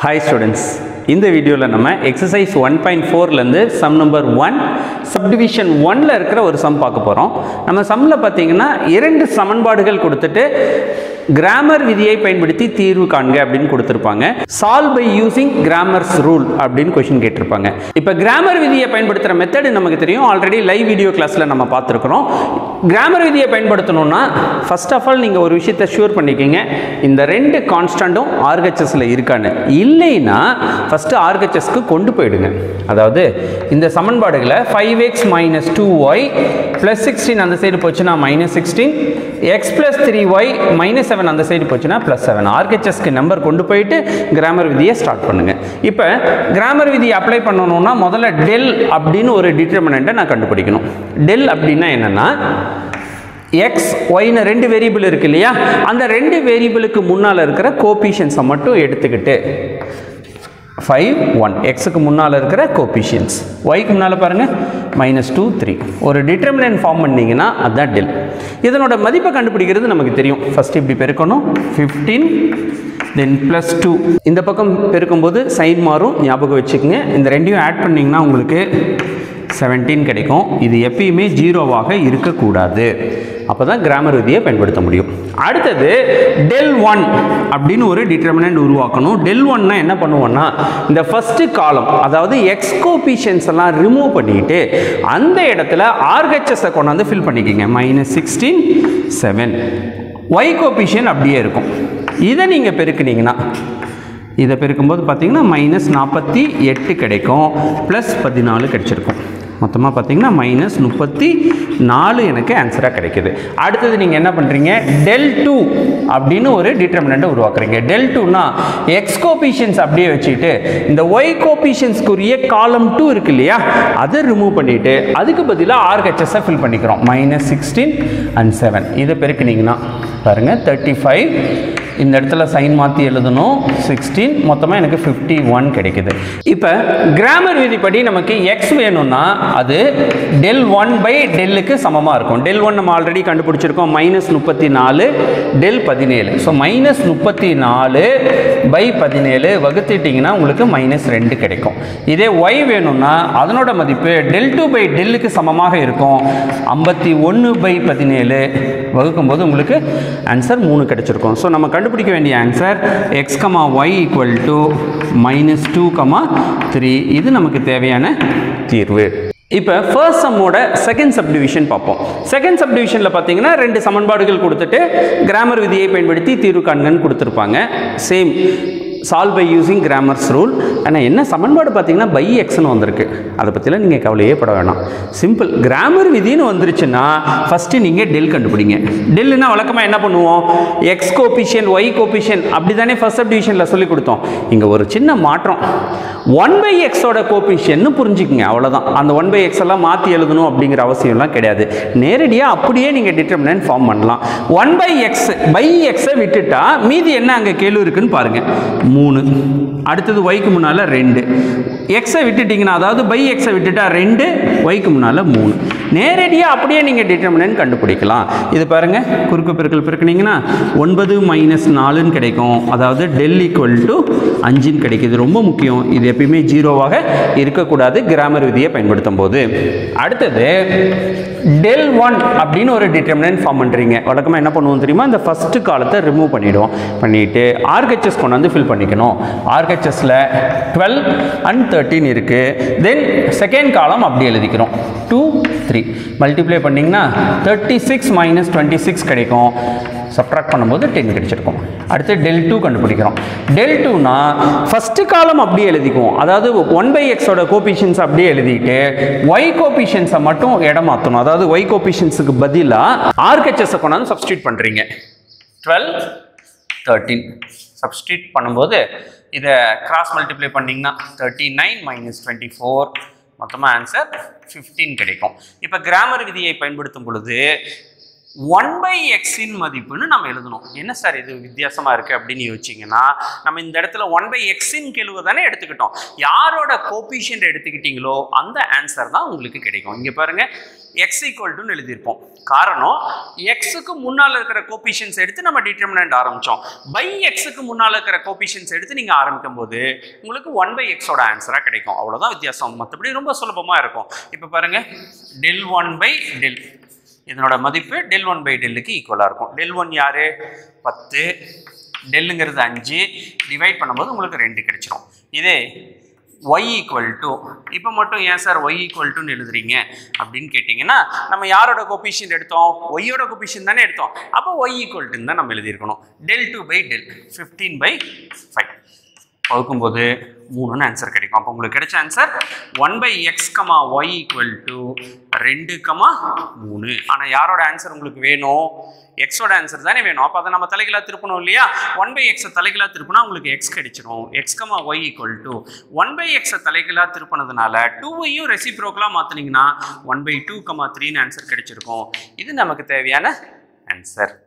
hi students இந்த வீடியோவில் நம்ம எக்ஸசைஸ் ஒன் பாயிண்ட் ஃபோர்லேருந்து சம் நம்பர் ஒன் சப்டிவிஷன் ஒன்ல இருக்கிற ஒரு சம் பார்க்க போகிறோம் நம்ம சம்மில் பார்த்தீங்கன்னா இரண்டு சமன்பாடுகள் கொடுத்துட்டு கிராமர் விதியை பயன்படுத்தி தீர்வு காண்க அப்படின்னு கொடுத்துருப்பாங்க solve by using Cramer's rule அப்படின்னு கொஷின் கேட்டிருப்பாங்க இப்போ கிராமர் விதியை பயன்படுத்துகிற மெத்தடு நமக்கு தெரியும் ஆல்ரெடி லைவ் வீடியோ கிளாஸில் நம்ம பார்த்துருக்குறோம் கிராமர் விதியை பயன்படுத்தணும்னா ஃபர்ஸ்ட் ஆஃப் ஆல் நீங்கள் ஒரு விஷயத்தை ஷூர் பண்ணிக்கோங்க இந்த ரெண்டு கான்ஸ்டண்ட்டும் ஆர்ஹெச்எஸில் இருக்கான்னு இல்லைன்னா ஃபஸ்ட்டு ஆர்ஹெச்எஸ்க்கு கொண்டு போயிடுங்க அதாவது இந்த சமன்பாடுகளை five x minus two y plus sixteen அந்த சைடு போச்சுன்னா minus sixteen x plus three y minus seven அந்த சைடு போச்சுன்னா ப்ளஸ் செவன் ஆர்ஹெச்எஸ்க்கு நம்பர் கொண்டு போயிட்டு கிராமர் விதியை ஸ்டார்ட் பண்ணுங்க இப்போ கிராமர் விதியை அப்ளை பண்ணணும்னா முதல்ல டெல் அப்படின்னு ஒரு டிட்டர்மினண்ட்டை நான் கண்டுபிடிக்கணும் டெல் அப்படின்னா என்னன்னா எக்ஸ் ஒய்னு ரெண்டு வேரியபிள் இருக்கு இல்லையா அந்த ரெண்டு வேரியபிளுக்கு முன்னால் இருக்கிற கோபிஷன்ஸை மட்டும் எடுத்துக்கிட்டு ஃபைவ் ஒன் எக்ஸுக்கு முன்னால் இருக்கிற கோபிஷியன்ஸ் ஒய்க்கு முன்னால் பாருங்கள் மைனஸ் டூ த்ரீ ஒரு டிட்டர்மினன்ட் ஃபார்ம் பண்ணிங்கன்னா அதுதான் டெல் இதனோட மதிப்பை கண்டுபிடிக்கிறது நமக்கு தெரியும் ஃபஸ்ட் இப்படி பெருக்கணும் ஃபிஃப்டீன் தென் ப்ளஸ் டூ இந்த பக்கம் பெருக்கும்போது சைன் மாறும் ஞாபகம் வச்சுக்கோங்க இந்த ரெண்டையும் ஆட் பண்ணிங்கன்னா உங்களுக்கு செவன்டீன் கிடைக்கும் இது எப்பயுமே ஜீரோவாக இருக்கக்கூடாது அப்போ தான் கிராமர் விதியை பயன்படுத்த முடியும் அடுத்தது டெல் ஒன் அப்படின்னு ஒரு டிட்டர்மினன்ட் உருவாக்கணும் டெல் ஒன்னா என்ன பண்ணுவோம்னா இந்த ஃபஸ்ட்டு காலம் அதாவது எக்ஸ்கோபிஷன்ஸ் எல்லாம் ரிமூவ் பண்ணிட்டு அந்த இடத்துல ஆர்ஹெச்எஸை கொண்டாந்து ஃபில் பண்ணிக்கோங்க minus sixteen seven y coefficient அப்படியே இருக்கும் இதை நீங்கள் பெருக்குனீங்கன்னா இதை பெருக்கும்போது பார்த்தீங்கன்னா மைனஸ் நாற்பத்தி எட்டு கிடைக்கும் ப்ளஸ் பதினாலு கிடைச்சிருக்கும் மொத்தமாக பார்த்தீங்கன்னா மைனஸ் முப்பத்தி நாலு எனக்கு ஆன்சராக கிடைக்குது அடுத்தது நீங்கள் என்ன பண்ணுறீங்க டெல் டூ அப்படின்னு ஒரு டிட்டர்மினண்ட்டை உருவாக்குறீங்க டெல் டூனா எக்ஸ் கோபிஷன்ஸ் அப்படியே வச்சுட்டு இந்த ஒய் கோபிஷன்ஸ்க்குரிய காலம் டூ இருக்கு இல்லையா அதை ரிமூவ் பண்ணிவிட்டு அதுக்கு பதிலாக ஆர்ஹெச்எஸ்ஸை ஃபில் பண்ணிக்கிறோம் மைனஸ் சிக்ஸ்டீன் அண்ட் செவன் இதை பெருக்குனீங்கன்னா பாருங்கள் தேர்ட்டி ஃபைவ் இந்த இடத்துல சைன் மாற்றி எழுதணும் சிக்ஸ்டீன் மொத்தமாக எனக்கு ஃபிஃப்டி ஒன் கிடைக்குது இப்போ கிராமர் விதிப்படி நமக்கு எக்ஸ் வேணும்னா அது டெல் ஒன் பை டெல்லுக்கு சமமாக இருக்கும் டெல் ஒன் நம்ம ஆல்ரெடி கண்டுபிடிச்சிருக்கோம் மைனஸ் முப்பத்தி நாலு டெல் பதினேழு ஸோ மைனஸ் முப்பத்தி நாலு பை பதினேழு வகுத்துட்டிங்கன்னா உங்களுக்கு மைனஸ் ரெண்டு கிடைக்கும் இதே ஒய் வேணும்னா அதனோட மதிப்பு டெல் டூ பை டெல்லுக்கு சமமாக இருக்கும் ஐம்பத்தி ஒன்று பை பதினேழு வகுக்கும்போது உங்களுக்கு ஆன்சர் மூணு கிடைச்சிருக்கும் ஸோ நம்ம கண்டுபிடிக்க வேண்டிய answer x comma y equal to minus two comma three இது நமக்கு தேவையான தீர்வு இப்போ ஃபர்ஸ்ட் சம்மோட செகண்ட் சப்டிவிஷன் பார்ப்போம் செகண்ட் சப்டிவிஷனில் பார்த்தீங்கன்னா ரெண்டு சமன்பாடுகள் கொடுத்துட்டு கிராமர் விதியை பயன்படுத்தி தீர்வு காண்கன்னு கொடுத்துருப்பாங்க same solve by using Cramer's rule ஆனால் என்ன சமன்பாடு பார்த்தீங்கன்னா பை எக்ஸ்னு வந்திருக்கு அதை பற்றிலாம் நீங்கள் கவலையே பட வேணாம் சிம்பிள் கிராமர் விதின்னு வந்துருச்சுன்னா ஃபஸ்ட்டு நீங்கள் டெல் கண்டுபிடிங்க டெல்லுனா வழக்கமாக என்ன பண்ணுவோம் எக்ஸ் கோபிஷன் ஒய் கோபிஷன் அப்படி தானே ஃபர்ஸ்ட் சப்டிவிஷனில் சொல்லி கொடுத்தோம் இங்கே ஒரு சின்ன மாற்றம் ஒன் பை எக்ஸோட கோபிஷன்னு புரிஞ்சுக்குங்க அவ்வளோதான் அந்த ஒன் பை எக்ஸ் எல்லாம் மாற்றி எழுதணும் அப்படிங்கிற அவசியம்லாம் கிடையாது நேரடியாக அப்படியே நீங்கள் டிட்டர்மினன்ட் ஃபார்ம் பண்ணலாம் ஒன் பை எக்ஸ் பை எக்ஸை விட்டுட்டா மீதி என்ன அங்கே கேள்வி இருக்குன்னு பாருங்கள் மூணு அடுத்தது ஒய்க்கு முன்னால் ரெண்டு எக்ஸை விட்டுட்டிங்கன்னா அதாவது பை எக்ஸை விட்டுட்டா ரெண்டு ஒய்க்கு முன்னால் மூணு நேரடியாக அப்படியே நீங்கள் டிட்டர்மினன்ட் கண்டுபிடிக்கலாம் இது பாருங்கள் குறுக்கு பெருக்கல் பெருக்குனீங்கன்னா ஒன்பது மைனஸ் நாலுன்னு கிடைக்கும் அதாவது டெல் ஈக்குவல் டு அஞ்சுன்னு கிடைக்குது ரொம்ப முக்கியம் இது எப்பயுமே ஜீரோவாக இருக்கக்கூடாது கிராமர் விதியை பயன்படுத்தும் போது அடுத்தது டெல் ஒன் அப்படின்னு ஒரு டிட்டர்மினன்ட் ஃபார்ம் பண்ணுறீங்க வழக்கமாக என்ன பண்ணுவோம் தெரியுமா இந்த ஃபஸ்ட்டு காலத்தை ரிமூவ் பண்ணிவிடுவோம் பண்ணிவிட்டு ஆர்ஹெச்எஸ் கொண்டு வந்து ஃபில் பண்ணிக்கணும் ஆர்ஹெச்எஸில் டுவெல் அண்ட் தேர்ட்டின் இருக்குது தென் செகண்ட் காலம் அப்படி எழுதிக்கிறோம் டூ த்ரீ மல்டிப்ளை பண்ணிங்கன்னா thirty six minus twenty six கிடைக்கும் சப்ட்ராக்ட் பண்ணும்போது டென் கிடைச்சிருக்கும் அடுத்து டெல் டூ கண்டுபிடிக்கிறோம் டெல் டூனா ஃபஸ்ட்டு காலம் அப்படியே எழுதிக்குவோம் அதாவது ஒன் பை எக்ஸோட கோபிஷன்ஸ் அப்படியே எழுதிட்டு ஒய் கோபிஷன்ஸை மட்டும் இடம் மாற்றணும் அதாவது ஒய் கோபிஷன்ஸுக்கு பதிலாக ஆர்ஹெச்எஸை கொண்டாந்து சப்ஸ்டியூட் பண்ணுறீங்க டுவெல் தேர்ட்டீன் சப்ஸ்டியூட் பண்ணும்போது இதை கிராஸ் மல்டிப்ளை பண்ணிங்கன்னா thirty nine minus twenty four மொத்தமாக ஆன்சர் ஃபிஃப்டீன் கிடைக்கும் இப்போ கிராமர் விதியை பயன்படுத்தும் பொழுது ஒன் பை எக்ஸின் மதிப்புன்னு நம்ம எழுதணும் என்ன சார் இது வித்தியாசமா இருக்கு அப்படின்னு யோசிச்சிங்கன்னா நம்ம இந்த இடத்துல ஒன் பை எக்ஸின் கெழுவை தானே எடுத்துக்கிட்டோம் யாரோட கோபிஷியன்ட் எடுத்துக்கிட்டீங்களோ அந்த ஆன்சர் தான் உங்களுக்கு கிடைக்கும் இங்க பாருங்க எக்ஸ் ஈக்குவல் எழுதியிருப்போம் காரணம் எக்ஸுக்கு முன்னால் இருக்கிற கோபிஷியன்ஸ் எடுத்து நம்ம டிட்டர்மினன்ட் ஆரம்பிச்சோம் பை எக்ஸுக்கு முன்னால் இருக்கிற கோபிஷியன்ஸ் எடுத்து நீங்கள் ஆரம்பிக்கும் போது உங்களுக்கு ஒன் பை எக்ஸோட ஆன்சராக கிடைக்கும் அவ்வளோதான் வித்தியாசம் மற்றபடி ரொம்ப சுலபமாக இருக்கும் இப்போ பாருங்க டெல் ஒன் பை டெல் இதனோட மதிப்பு டெல் ஒன் பை டெல்லுக்கு ஈக்குவலாக இருக்கும் டெல் ஒன் யாரு பத்து டெல்லுங்கிறது அஞ்சு டிவைட் பண்ணும்போது உங்களுக்கு ரெண்டு கிடைச்சிரும் இதே ஒய் ஈக்குவல் டு இப்போ மட்டும் ஏன் சார் ஒய் ஈக்குவல் டுன்னு எழுதுறீங்க அப்படின்னு கேட்டிங்கன்னா நம்ம யாரோட கோபிஷியன் எடுத்தோம் ஒய்யோட கோபிஷியன் தானே எடுத்தோம் அப்போ ஒய் ஈக்குவல் டுன்னு தான் நம்ம எழுதியிருக்கணும் del two by del fifteen by five வகுக்கும்போது மூணுன்னு ஆன்சர் கிடைக்கும் அப்போ உங்களுக்கு கிடைச்ச answer one by x comma y equal to ரெண்டு கமா மூணு ஆனால் யாரோட ஆன்சர் உங்களுக்கு வேணும் எக்ஸோட ஆன்சர் தானே வேணும் அப்போ அதை நம்ம தலைகளாக திருப்பணும் இல்லையா ஒன் பை எக்ஸை தலைகளாக திருப்பினா உங்களுக்கு எக்ஸ் கிடைச்சிரும் x comma y equal to one by எக்ஸை தலைகளாக திருப்பினதுனால டூவையும் ரெசிப்ரோக்கலாக மாற்றினீங்கன்னா ஒன் பை டூ கமா த்ரீன்னு ஆன்சர் கிடைச்சிருக்கும் இது நமக்கு தேவையான ஆன்சர்